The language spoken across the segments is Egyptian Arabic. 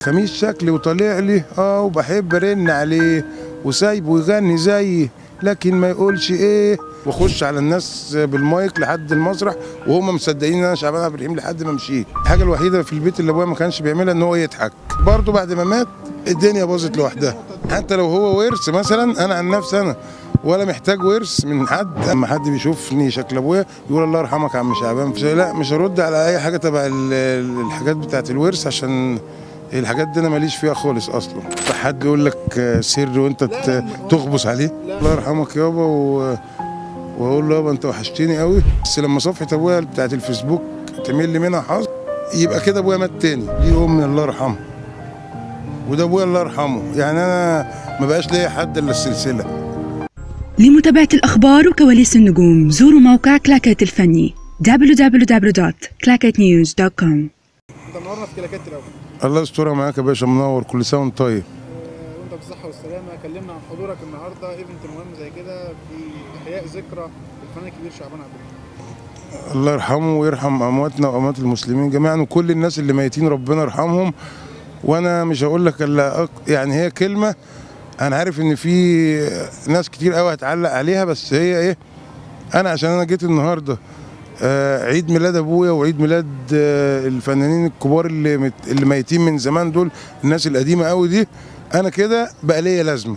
خميس شكلي وطالع لي اه وبحب ارن عليه وسايبه يغني زيي لكن ما يقولش ايه واخش على الناس بالمايك لحد المسرح وهم مصدقين ان انا شعبان عبد الرحيم لحد ما مشيت الحاجه الوحيده في البيت اللي ابويا ما كانش بيعملها ان هو يضحك برضه بعد ما مات الدنيا باظت لوحدها حتى لو هو ورث مثلا انا عن نفسي انا ولا محتاج ورث من حد اما حد بيشوفني شكل ابويا يقول الله يرحمك يا عم شعبان لا مش هرد على اي حاجه تبع ال- الحاجات بتاعت الورث عشان الحاجات دي انا ماليش فيها خالص اصلا حد يقول لك سر وانت ت- تخبص عليه الله يرحمك يابا و... واقول له يابا انت وحشتني قوي بس لما صفحه ابويا بتاعت الفيسبوك تعمل لي منها حظ يبقى كده ابويا مات تاني دي امي الله يرحمها وده ابويا الله يرحمه يعني انا ما بقاش ليا حد الا السلسله لمتابعة الأخبار وكواليس النجوم زوروا موقع كلاكيت الفني www.clacketnews.com انت منورنا في كلاكات الاول الله يسترها معاك يا باشا منور كل سنه وانت طيب وانت بالصحه والسلامه كلمنا عن حضورك النهارده ايفنت مهم زي كده في احياء ذكرى الفنان الكبير شعبان عبد الرحيم الله يرحمه ويرحم امواتنا واموات المسلمين جميعا وكل الناس اللي ميتين ربنا يرحمهم وانا مش هقول لك الا أك... يعني هي كلمه انا عارف ان في ناس كتير قوي هتعلق عليها بس هي ايه انا عشان انا جيت النهارده آه عيد ميلاد ابويا وعيد ميلاد آه الفنانين الكبار اللي مت... اللي ميتين من زمان دول الناس القديمه قوي دي انا كده بقى ليا لازمه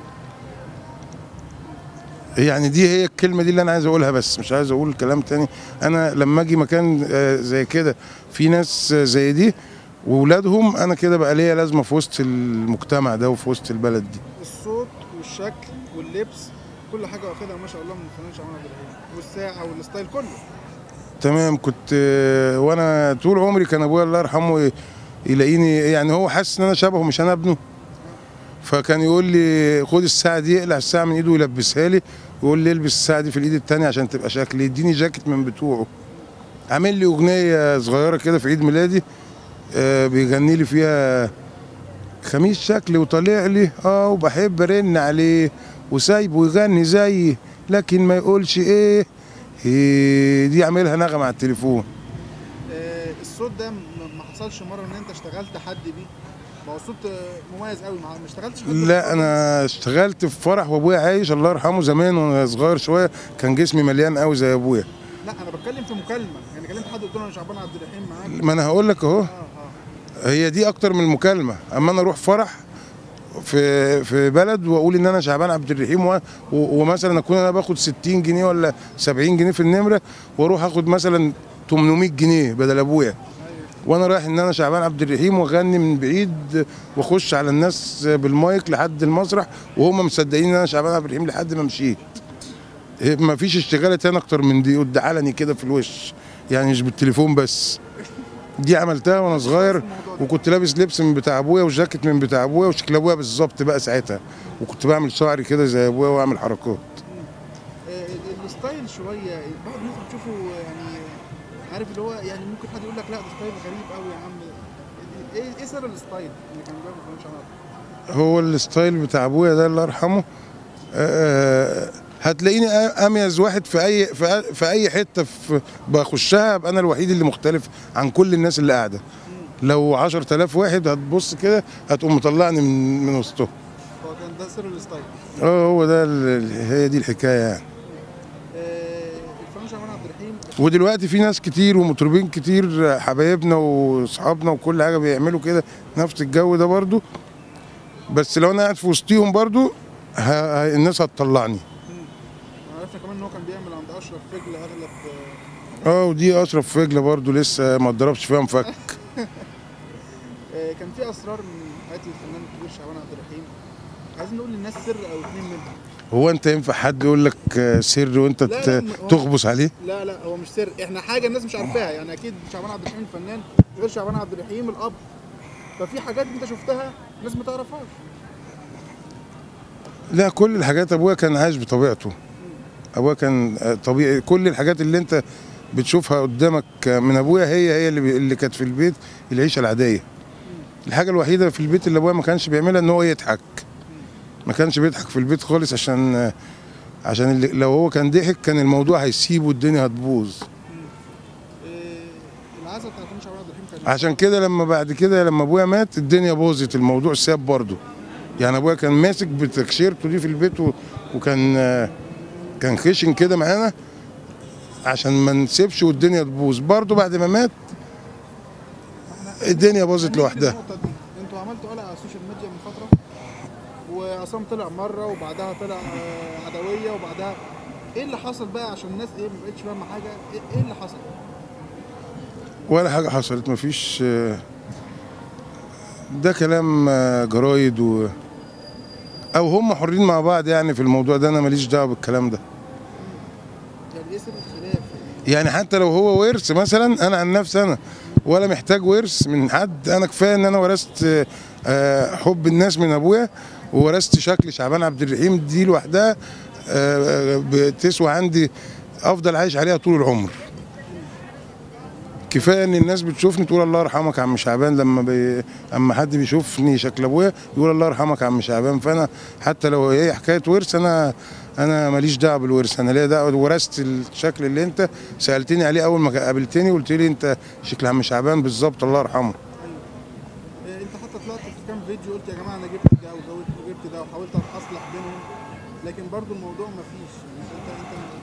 يعني دي هي الكلمة دي اللي أنا عايز أقولها بس مش عايز أقول كلام تاني أنا لما أجي مكان آه، زي كده في ناس آه، زي دي وولادهم أنا كده بقى ليا لازمة في وسط المجتمع ده وفي وسط البلد دي الصوت والشكل واللبس كل حاجه واخدها ما شاء الله من الفنان شعبان عبد الرحيم والساعه والستايل كله تمام كنت آه، وأنا طول عمري كان أبويا الله يرحمه ي- يلاقيني يعني هو حاسس إن أنا شبهه مش أنا ابنه فكان يقول لي خد الساعة دي اقلع الساعة من ايده ويلبسها لي ويقول لي البس الساعة دي في الايد التانية عشان تبقى شكلي يديني جاكيت من بتوعه عامل لي اغنية صغيرة كده في عيد ميلادي آه بيغني لي فيها خميس شكلي وطالع لي اه وبحب ارن عليه وسايبه يغني زيي لكن ما يقولش ايه, إيه دي عاملها نغمة على التليفون آه الصوت ده م- ما حصلش مره ان انت اشتغلت حد بيه ما هو الصوت آه، مميز قوي ما ما اشتغلتش حد لا انا اشتغلت في فرح وابويا عايش الله يرحمه زمان وانا صغير شويه كان جسمي مليان قوي زي ابويا لا انا بتكلم في مكالمه يعني كلمت حد قلت له انا شعبان عبد الرحيم معاك ما انا هقول لك اهو اه اه هي دي اكتر من المكالمه اما انا اروح فرح في في بلد واقول ان انا شعبان عبد الرحيم و- و- ومثلا اكون انا باخد 60 جنيه ولا 70 جنيه في النمره واروح اخد مثلا 800 جنيه بدل ابويا وانا رايح ان انا شعبان عبد الرحيم واغني من بعيد واخش على الناس بالمايك لحد المسرح وهم مصدقين ان انا شعبان عبد الرحيم لحد ما مشيت ما فيش اشتغاله تاني اكتر من دي قد علني كده في الوش يعني مش بالتليفون بس دي عملتها وانا صغير وكنت لابس لبس من بتاع ابويا وجاكيت من بتاع ابويا وشكل ابويا بالظبط بقى ساعتها وكنت بعمل شعري كده زي ابويا واعمل حركات آه، الستايل شويه بعض الناس بتشوفه يعني عارف اللي هو يعني ممكن حد يقول لك لا ده ستايل غريب قوي يا عم ايه ايه سر الستايل اللي كان بيعمله الفنان شعبان عبد الرحيم؟ هو الستايل بتاع ابويا ده الله يرحمه آه، هتلاقيني اميز واحد في اي في أي- في اي حته في بخشها ابقى انا الوحيد اللي مختلف عن كل الناس اللي قاعده لو 10000 واحد هتبص كده هتقوم مطلعني من من وسطهم هو كان ده سر الستايل اه هو ده ال- هي دي الحكايه يعني آه، الفنان شعبان عبد الرحيم ودلوقتي في ناس كتير ومطربين كتير حبايبنا واصحابنا وكل حاجه بيعملوا كده نفس الجو ده برضو بس لو انا قاعد في وسطيهم برضو ه... ه... الناس هتطلعني عرفنا كمان ان هو كان بيعمل عند اشرف فجل اغلب آه، اه ودي اشرف فجله برضو لسه ما اتضربش فيها مفك آه، كان في اسرار من حياه الفنان الكبير شعبان عبد الرحيم عايزين نقول للناس سر او اتنين منهم هو انت ينفع حد يقول لك سر وانت لا، ت... لا، هو- تغبص عليه لا لا هو مش سر احنا حاجه الناس مش عارفاها يعني اكيد شعبان عبد الرحيم الفنان غير شعبان عبد الرحيم الاب ففي حاجات انت شفتها الناس ما تعرفهاش لا كل الحاجات ابويا كان عايش بطبيعته ابويا كان آه، طبيعي كل الحاجات اللي انت بتشوفها قدامك من ابويا هي هي اللي, بي- اللي كانت في البيت العيشه العاديه الحاجه الوحيده في البيت اللي ابويا ما كانش بيعملها ان هو يضحك ما كانش بيضحك في البيت خالص عشان آه، عشان اللي لو هو كان ضحك كان الموضوع هيسيب والدنيا هتبوظ آه، العزا بتاع الفنان شعبان عبد الرحيم كانت عشان كده لما بعد كده لما ابويا مات الدنيا باظت الموضوع ساب برضه يعني ابويا كان ماسك بتكشيرته دي في البيت و- وكان آه، كان خشن كده معانا عشان ما نسيبش والدنيا تبوظ برضه بعد ما مات الدنيا باظت لوحدها النقطة دي انتوا عملتوا قلق على السوشيال ميديا من فترة وعصام طلع مرة وبعدها طلع آه، عدوية وبعدها ايه اللي حصل بقى عشان الناس ايه ما بقتش فاهمة حاجة ايه إيه اللي حصل؟ ولا حاجة حصلت مفيش آه، ده كلام آه، جرايد و او هم حرين مع بعض يعني في الموضوع ده انا ماليش دعوه بالكلام ده يعني ايه سر الخلاف؟ يعني حتى لو هو ورث مثلا انا عن نفسي انا ولا محتاج ورث من حد انا كفايه ان انا ورثت آه، آه، حب الناس من ابويا وورثت شكل شعبان عبد الرحيم دي لوحدها آه، آه، بتسوى عندي افضل عايش عليها طول العمر كفايه ان الناس بتشوفني تقول الله يرحمك يا عم شعبان لما بي... اما حد بيشوفني شكل ابويا يقول الله يرحمك يا عم شعبان فانا حتى لو هي حكايه ورث انا انا ماليش دعوه بالورث انا ليا دعوه ورثت الشكل اللي انت سالتني عليه اول ما قابلتني قلت لي انت شكل عم شعبان بالظبط الله يرحمه آه، انت حتى طلعت في كام فيديو قلت يا جماعة انا جبت ده وجبت وجبت ده وحاولت اصلح بينهم لكن برضو الموضوع ما فيش يعني انت انت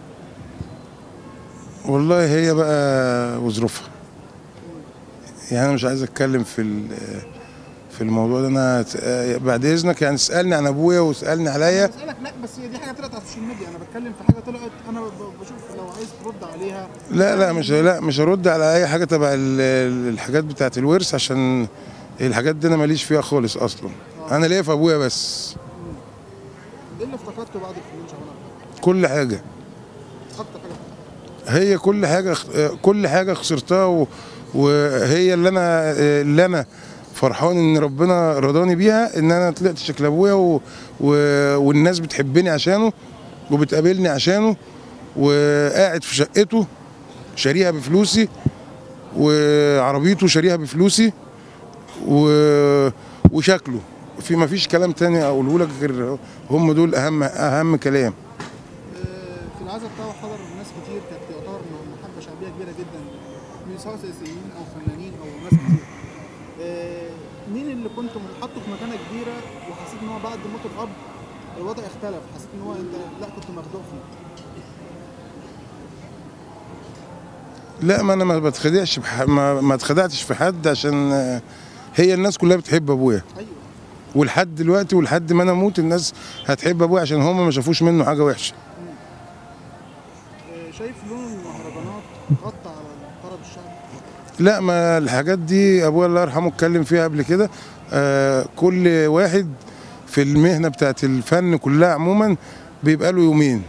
والله هي بقى وظروفها يعني انا مش عايز اتكلم في ال- في الموضوع ده انا ت- بعد اذنك يعني اسالني عن ابويا واسالني عليا بسألك لا بس هي دي حاجة طلعت على السوشيال ميديا انا بتكلم في حاجة طلعت انا ب- بشوف لو عايز ترد عليها لا لا مش لا مش هرد على اي حاجه تبع ال- ال- الحاجات بتاعت الورث عشان الحاجات دي انا ماليش فيها خالص اصلا انا ليا في ابويا بس ايه اللي افتقدته بعد الفنون شعبان عبد كل حاجه اكتر حاجة هي كل حاجه كل حاجه خسرتها و- وهي اللي انا اللي انا فرحان ان ربنا رضاني بيها ان انا طلعت شكل ابويا و... و... والناس بتحبني عشانه وبتقابلني عشانه وقاعد في شقته شاريها بفلوسي وعربيته شاريها بفلوسي و... وشكله في ما فيش كلام تاني اقوله لك غير هم دول اهم اهم كلام آه، في العزاء بتاعه حضر ناس كتير كانت تعتبر م- محبة شعبية كبيرة جدا من سواء سياسيين أو فنانين أو ناس كتير. آه، مين اللي كنت حاطه في مكانة كبيرة وحسيت إن هو بعد موت الأب الوضع اختلف، حسيت إن هو أنت لا كنت مخدوع فيه. لا ما انا ما بتخدعش بح... ما, ما اتخدعتش في حد عشان آه، هي الناس كلها بتحب ابويا أيوه ولحد دلوقتي ولحد ما انا اموت الناس هتحب ابويا عشان هم ما شافوش منه حاجه وحشه آه، شايف لون المهرجانات غطى على الطرب الشعبي؟ لا ما الحاجات دي ابويا الله يرحمه اتكلم فيها قبل كده آه كل واحد في المهنه بتاعت الفن كلها عموما بيبقى له يومين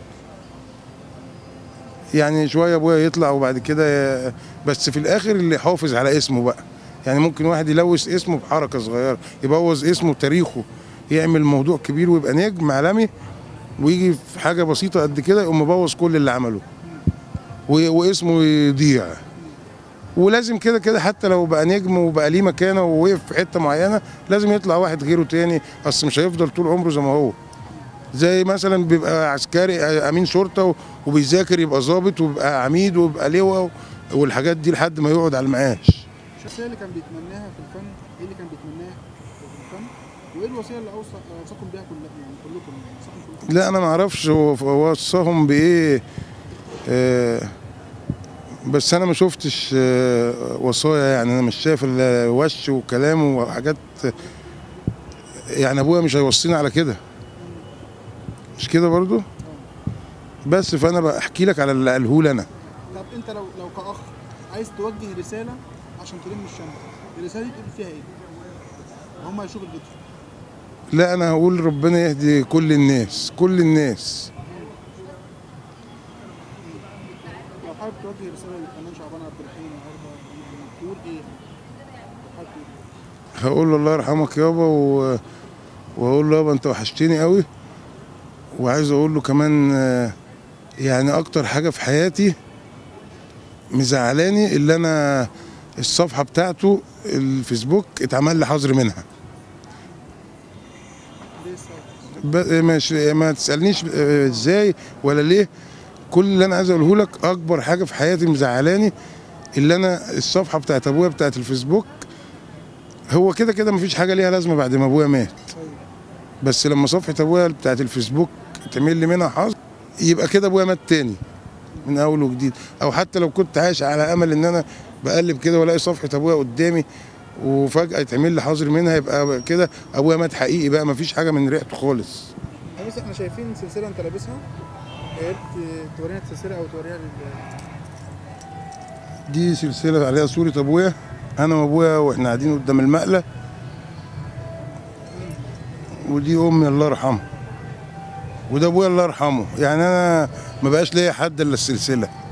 يعني شويه ابويا يطلع وبعد كده ي- بس في الاخر اللي يحافظ على اسمه بقى يعني ممكن واحد يلوث اسمه بحركه صغيره يبوظ اسمه وتاريخه يعمل موضوع كبير ويبقى نجم عالمي ويجي في حاجه بسيطه قد كده يقوم مبوظ كل اللي عمله و- واسمه يضيع ولازم كده كده حتى لو بقى نجم وبقى ليه مكانه ووقف في حته معينه لازم يطلع واحد غيره تاني اصل مش هيفضل طول عمره زي ما هو زي مثلا بيبقى عسكري امين شرطه وبيذاكر يبقى ضابط ويبقى عميد ويبقى لواء والحاجات دي لحد ما يقعد على المعاش الشخصية اللي كان بيتمناها في الفن، إيه اللي كان بيتمناها في الفن؟ وإيه الوصية اللي أوصى أوصاكم بيها كلها يعني كلكم أوصاكم كلكم؟ لا انا ما اعرفش هو هو وصاهم بايه آه بس انا ما شفتش آه وصايا يعني انا مش شايف الا وش وكلام وحاجات يعني ابويا مش هيوصيني على كده مش كده برضو بس فانا بحكي لك على اللي قاله لي انا طب انت لو لو كاخ عايز توجه رساله عشان تلم الشمل الرساله دي تقول فيها ايه؟ هم هيشوفوا الفيديو لا انا هقول ربنا يهدي كل الناس كل الناس لو حابب توجه رساله للفنان شعبان عبد الرحيم النهارده تقول ايه؟ لو حابب تقول إيه؟ هقول له الله يرحمك يابا و... وهقول له يابا انت وحشتني قوي وعايز اقول له كمان آه، يعني اكتر حاجه في حياتي مزعلاني اللي انا الصفحه بتاعته الفيسبوك اتعمل لي حظر منها ليه السبب؟ ب... مش... ما تسالنيش آه، ازاي ولا ليه كل اللي انا عايز اقوله لك اكبر حاجه في حياتي مزعلاني اللي انا الصفحه بتاعت ابويا بتاعت الفيسبوك هو كده كده مفيش حاجه ليها لازمه بعد ما ابويا مات بس لما صفحه ابويا بتاعت الفيسبوك تعمل لي منها حظ يبقى كده ابويا مات تاني من اول وجديد او حتى لو كنت عايش على امل ان انا بقلب كده والاقي صفحه ابويا قدامي وفجاه يتعمل لي حظر منها يبقى كده ابويا مات حقيقي بقى مفيش حاجه من ريحته خالص يعني بس احنا شايفين سلسله انت لابسها يا ريت تورينا السلسله او توريها لل دي سلسله عليها صوره ابويا انا وابويا واحنا قاعدين قدام المقله ودي امي الله يرحمها وده ابويا الله يرحمه يعني انا ما بقاش ليا حد الا السلسله